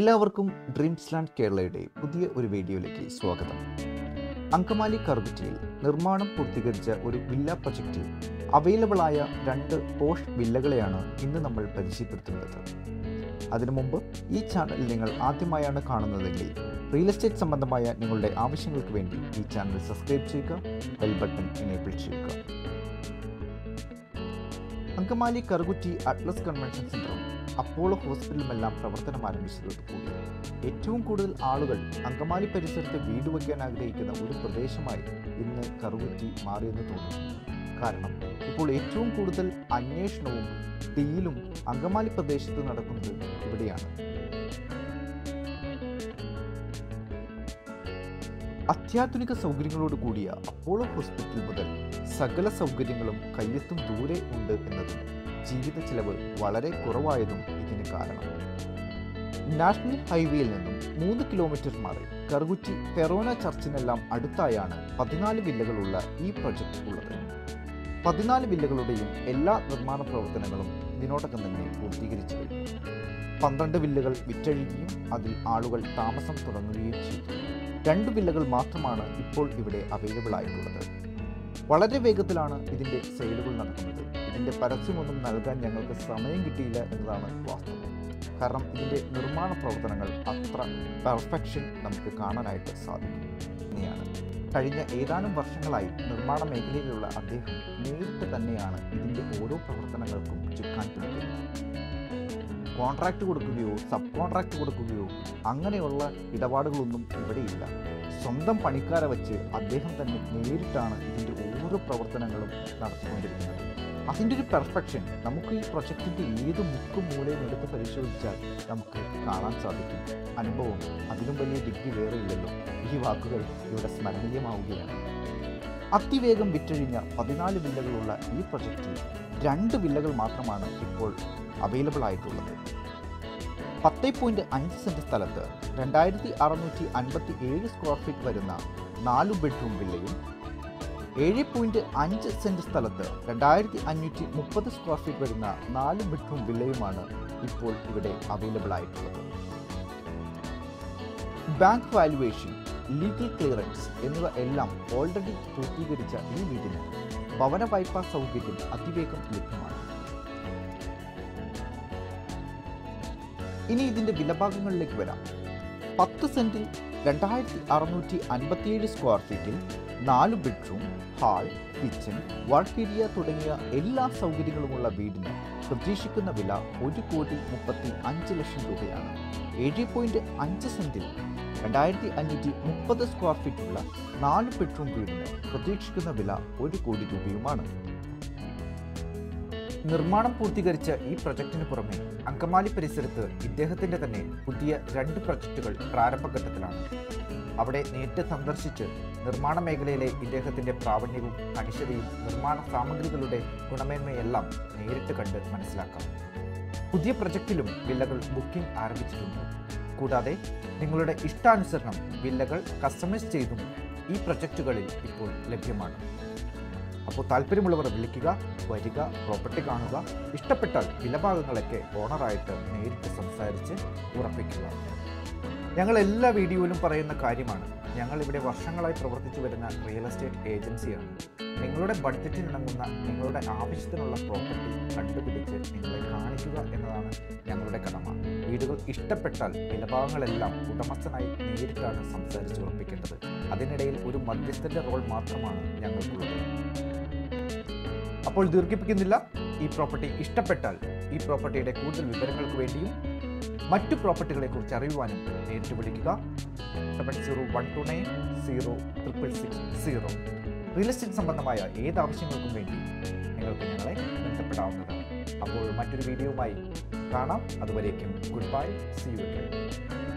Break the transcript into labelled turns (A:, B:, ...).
A: എല്ലാവർക്കും dreams land കേരളയുടെ പുതിയ ഒരു വീഡിയോയിലേക്ക് സ്വാഗതം അങ്കമാലി കറുകുറ്റിയിൽ നിർമ്മാണം പൂർത്തീകരിച്ച ഒരു വില്ല പ്രൊജക്റ്റിൽ അവൈലബിൾ ആയ രണ്ട് പോഷ് വില്ലകളെയാണ് ഇന്ന് നമ്മൾ പരിചയപ്പെടുത്തുന്നത് അതിനു മുമ്പ് ഈ ചാനൽ നിങ്ങൾ ആദ്യമായാണ് കാണുന്നതെങ്കിൽ റിയൽ എസ്റ്റേറ്റ് സംബന്ധമായ നിങ്ങളുടെ ആവശ്യങ്ങൾക്ക് വേണ്ടി ഈ ചാനൽ സബ്സ്ക്രൈബ് ചെയ്യുക ബെൽ ബട്ടൺ എനേബിൾ ചെയ്യുക അങ്കമാലി കറുകുറ്റി അറ്റ്ലസ് കൺവെൻഷൻ സെന്ററും അപ്പോളോ ഹോസ്പിറ്റലുമെല്ലാം പ്രവർത്തനം ആരംഭിച്ചതോടുകൂടി ഏറ്റവും കൂടുതൽ ആളുകൾ അങ്കമാലി പരിസരത്ത് വീട് വയ്ക്കാൻ ആഗ്രഹിക്കുന്ന ഒരു പ്രദേശമായി ഇന്ന് കറുകുറ്റി മാറിയെന്ന് തോന്നുന്നു കാരണം ഇപ്പോൾ ഏറ്റവും കൂടുതൽ അന്വേഷണവും ഡീലും അങ്കമാലി പ്രദേശത്ത് നടക്കുന്നത് ഇവിടെയാണ് അത്യാധുനിക സൗകര്യങ്ങളോട് കൂടിയ അപ്പോളോ ഹോസ്പിറ്റൽ മുതൽ സകല സൗകര്യങ്ങളും കയ്യെത്തും ദൂരെ ഉണ്ട് എന്നതും ജീവിത ചെലവ് വളരെ കുറവായതും ഇതിന് കാരണം നാഷണൽ ഹൈവേയിൽ നിന്നും മൂന്ന് കിലോമീറ്റർ മാറി കറുകുറ്റി ഫെറോന ചർച്ചിനെല്ലാം അടുത്തായാണ് പതിനാല് വില്ലകളുള്ള ഈ പ്രൊജക്ട് ഉള്ളത് പതിനാല് വില്ലകളുടെയും എല്ലാ നിർമ്മാണ പ്രവർത്തനങ്ങളും ഇതിനോടകം തന്നെ പൂർത്തീകരിച്ചു കഴിഞ്ഞു പന്ത്രണ്ട് വില്ലകൾ വിറ്റഴിയുകയും അതിൽ ആളുകൾ താമസം തുടങ്ങുകയും ചെയ്തു രണ്ട് വില്ലകൾ മാത്രമാണ് ഇപ്പോൾ ഇവിടെ അവൈലബിൾ ആയിട്ടുള്ളത് വളരെ വേഗത്തിലാണ് ഇതിൻ്റെ സെയിലുകൾ നടക്കുന്നത് ഇതിൻ്റെ പരസ്യമൊന്നും നൽകാൻ ഞങ്ങൾക്ക് സമയം കിട്ടിയില്ല എന്നതാണ് വാസ്തവം കാരണം ഇതിൻ്റെ നിർമ്മാണ പ്രവർത്തനങ്ങൾ അത്ര പെർഫെക്ഷൻ നമുക്ക് കാണാനായിട്ട് സാധിക്കും ഇങ്ങനെയാണ് കഴിഞ്ഞ ഏതാനും വർഷങ്ങളായി നിർമ്മാണ മേഖലയിലുള്ള അദ്ദേഹം നേരിട്ട് തന്നെയാണ് ഇതിൻ്റെ ഓരോ പ്രവർത്തനങ്ങൾക്കും ചുക്കാൻ പിടിക്കുന്നത് കോൺട്രാക്ട് കൊടുക്കുകയോ സബ് കോൺട്രാക്ട് കൊടുക്കുകയോ അങ്ങനെയുള്ള ഇടപാടുകളൊന്നും ഇവിടെയില്ല സ്വന്തം പണിക്കാരെ വെച്ച് അദ്ദേഹം തന്നെ നേരിട്ടാണ് ഇതിൻ്റെ ഓരോ പ്രവർത്തനങ്ങളും നടത്തിക്കൊണ്ടിരിക്കുന്നത് അതിൻ്റെ ഒരു പെർഫെക്ഷൻ നമുക്ക് ഈ പ്രൊജക്റ്റിൻ്റെ ഏത് മുക്കും മൂലയും എടുത്ത് പരിശോധിച്ചാൽ നമുക്ക് കാണാൻ സാധിക്കും അനുഭവം അതിലും വലിയ ഡിഗ്രി വേറെ ഇല്ലല്ലോ ഈ വാക്കുകൾ ഇവിടെ സ്മരണീയമാവുകയാണ് അതിവേഗം വിറ്റഴിഞ്ഞ പതിനാല് വില്ലകളുള്ള ഈ പ്രൊജക്റ്റിൽ രണ്ട് വില്ലകൾ മാത്രമാണ് ഇപ്പോൾ അവൈലബിൾ ആയിട്ടുള്ളത് പത്ത് പോയിന്റ് അഞ്ച് സെന്റ് സ്ഥലത്ത് രണ്ടായിരത്തി അറുന്നൂറ്റി അൻപത്തി ഏഴ് സ്ക്വയർ ഫീറ്റ് വരുന്ന നാല് ബെഡ്റൂം വില്ലയും ഏഴ് പോയിന്റ് അഞ്ച് സെന്റ് സ്ഥലത്ത് രണ്ടായിരത്തി അഞ്ഞൂറ്റി മുപ്പത് സ്ക്വയർ ഫീറ്റ് വരുന്ന നാല് ബെഡ്റൂം വില്ലയുമാണ് ഇപ്പോൾ ഇവിടെ അവൈലബിൾ ആയിട്ടുള്ളത് ബാങ്ക് വാല്യുവേഷൻ ലീഗൽ ക്ലിയറൻസ് എന്നിവ എല്ലാം ഓൾറെഡി പൂർത്തീകരിച്ച ഈ വീടിന് ഭവന വായ്പാ സൗകര്യം അതിവേഗം ലഭ്യമാണ് ഇനി ഇതിന്റെ വിലഭാഗങ്ങളിലേക്ക് വരാം പത്ത് സെന്റിൽ രണ്ടായിരത്തി അറുന്നൂറ്റി അൻപത്തിയേഴ് സ്ക്വയർ ഫീറ്റിൽ നാല് bedroom hall kitchen work area തുടങ്ങിയ എല്ലാ സൗകര്യങ്ങളുമുള്ള വീടിന് പ്രതീക്ഷിക്കുന്ന വില ഒരു കോടി മുപ്പത്തി അഞ്ച് ലക്ഷം രൂപയാണ് ഏഴ് പോയിന്റ് അഞ്ച് സെന്റിൽ രണ്ടായിരത്തി അഞ്ഞൂറ്റി മുപ്പത് സ്ക്വയർ ഫീറ്റുള്ള നാല് ബെഡ്റൂം വീടിന് പ്രതീക്ഷിക്കുന്ന വില ഒരു കോടി രൂപയുമാണ് നിർമ്മാണം പൂർത്തീകരിച്ച ഈ പ്രൊജക്ടിന് പുറമെ അങ്കമാലി പരിസരത്ത് ഇദ്ദേഹത്തിന്റെ തന്നെ പുതിയ രണ്ട് പ്രൊജക്ടുകൾ പ്രാരംഭഘട്ടത്തിലാണ് അവിടെ നേരിട്ട് സന്ദർശിച്ച് നിർമ്മാണ മേഖലയിലെ ഇദ്ദേഹത്തിന്റെ പ്രാവീണ്യവും കണിശതയും നിർമ്മാണ സാമഗ്രികളുടെ ഗുണമേന്മയെല്ലാം നേരിട്ട് കണ്ട് മനസ്സിലാക്കാം പുതിയ പ്രൊജക്റ്റിലും വില്ലകൾ ബുക്കിംഗ് ആരംഭിച്ചിട്ടുണ്ട് കൂടാതെ നിങ്ങളുടെ ഇഷ്ടാനുസരണം വില്ലകൾ കസ്റ്റമൈസ് ചെയ്തും ഈ പ്രൊജക്റ്റുകളിൽ ഇപ്പോൾ ലഭ്യമാണ് അപ്പോൾ താല്പര്യമുള്ളവർ വിളിക്കുക വരിക പ്രോപ്പർട്ടി കാണുക ഇഷ്ടപ്പെട്ടാൽ വിലഭാഗങ്ങളൊക്കെ ഓണറായിട്ട് നേരിട്ട് സംസാരിച്ച് ഉറപ്പിക്കുക ഞങ്ങൾ എല്ലാ വീഡിയോയിലും പറയുന്ന കാര്യമാണ് ഞങ്ങൾ ഇവിടെ വർഷങ്ങളായി പ്രവർത്തിച്ചു വരുന്ന റിയൽ എസ്റ്റേറ്റ് ഏജൻസിയാണ് നിങ്ങളുടെ ബഡ്ജറ്റിനിണങ്ങുന്ന നിങ്ങളുടെ ആവശ്യത്തിനുള്ള പ്രോപ്പർട്ടി കണ്ടുപിടിച്ച് നിങ്ങളെ കാണിക്കുക എന്നതാണ് ഞങ്ങളുടെ കടമ വീടുകൾ ഇഷ്ടപ്പെട്ടാൽ വിലഭാഗങ്ങളെല്ലാം ഉടമസ്ഥനായി നേരിട്ടാണ് സംസാരിച്ച് ഉറപ്പിക്കേണ്ടത് അതിനിടയിൽ ഒരു മധ്യസ്ഥന്റെ റോൾ മാത്രമാണ് ഞങ്ങൾക്കുള്ളത് അപ്പോൾ ദീർഘിപ്പിക്കുന്നില്ല ഈ പ്രോപ്പർട്ടി ഇഷ്ടപ്പെട്ടാൽ ഈ പ്രോപ്പർട്ടിയുടെ കൂടുതൽ വിവരങ്ങൾക്ക് വേണ്ടിയും മറ്റു പ്രോപ്പർട്ടികളെ കുറിച്ച് അറിയുവാനും നേരിട്ട് വിളിക്കുക seven zero one two nine zero triple six zero real estate സംബന്ധമായ ഏത് ആവശ്യങ്ങൾക്കും വേണ്ടി നിങ്ങൾക്ക് ഞങ്ങളെ ബന്ധപ്പെടാവുന്നതാണ് അപ്പോൾ മറ്റൊരു വീഡിയോയുമായി കാണാം അതുവരേക്കും ഗുഡ് ബൈ സി യു